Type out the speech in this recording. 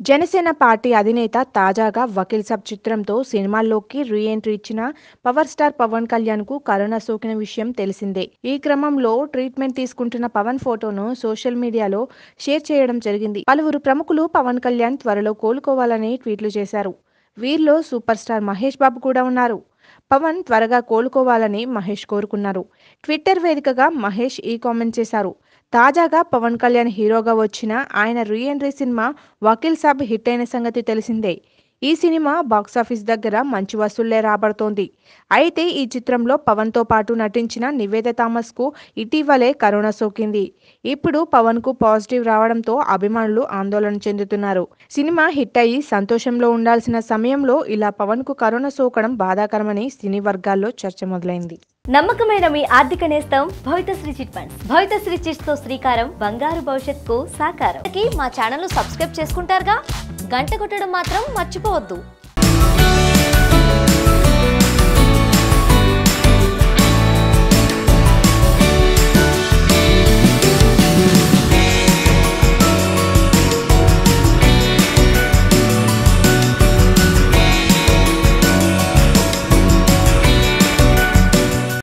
Janasena party అధినేత తాజాగా వకీల్ సాబ్ చిత్రంతో సినిమాల్లోకి రీ ఎంట్రీ ఇచ్చిన పవర్ స్టార్ పవన్ కళ్యాణ్ కు కరోనా సోకిన విషయం తెలిసిందే ఈ క్రమంలో ట్రీట్మెంట్ తీసుకుంటున్న పవన్ ఫోటోను సోషల్ మీడియాలో షేర్ చేయడం జరిగింది పలువురు ప్రముఖులు పవన్ కళ్యాణ్ త్వరలో కోలుకోవాలని ట్వీట్లు చేశారు వీరిలో సూపర్ స్టార్ మహేష్ బాబు కూడా ఉన్నారు పవన్ త్వరగా కోలుకోవాలని మహేష్ కోరుకున్నారు ట్విట్టర్ వేదికగా మహేష్ ఈ కామెంట్ చేశారు తాజాగా పవన్ కళ్యాణ్ హీరోగా వచ్చిన ఆయన రీ ఎంట్రీ సినిమా వకీల్ సాబ్ హిట్ అయిన సంగతి తెలిసిందే ఈ సినిమా బాక్సాఫీస్ దగ్గర మంచి వసూళ్లే రాబడుతోంది అయితే ఈ చిత్రంలో పవన్తో పాటు నటించిన నివేద థామస్కు ఇటీవలే కరోనా సోకింది ఇప్పుడు పవన్కు పాజిటివ్ రావడంతో అభిమానులు ఆందోళన చెందుతున్నారు సినిమా హిట్ అయ్యి సంతోషంలో ఉండాల్సిన సమయంలో ఇలా పవన్కు కరోనా సోకడం బాధాకరమని సినీ వర్గాల్లో చర్చ మొదలైంది నమ్మకమైన మీ ఆర్థిక నేస్తం Bhavitasri chit funds Bhavitasri chits తో శ్రీకారం బంగారు భవిష్యత్తుకు సాకారం మా ఛానల్ సబ్స్క్రైబ్ చేసుకుంటారుగా గంట కొట్టడం మాత్రం మర్చిపోవద్దు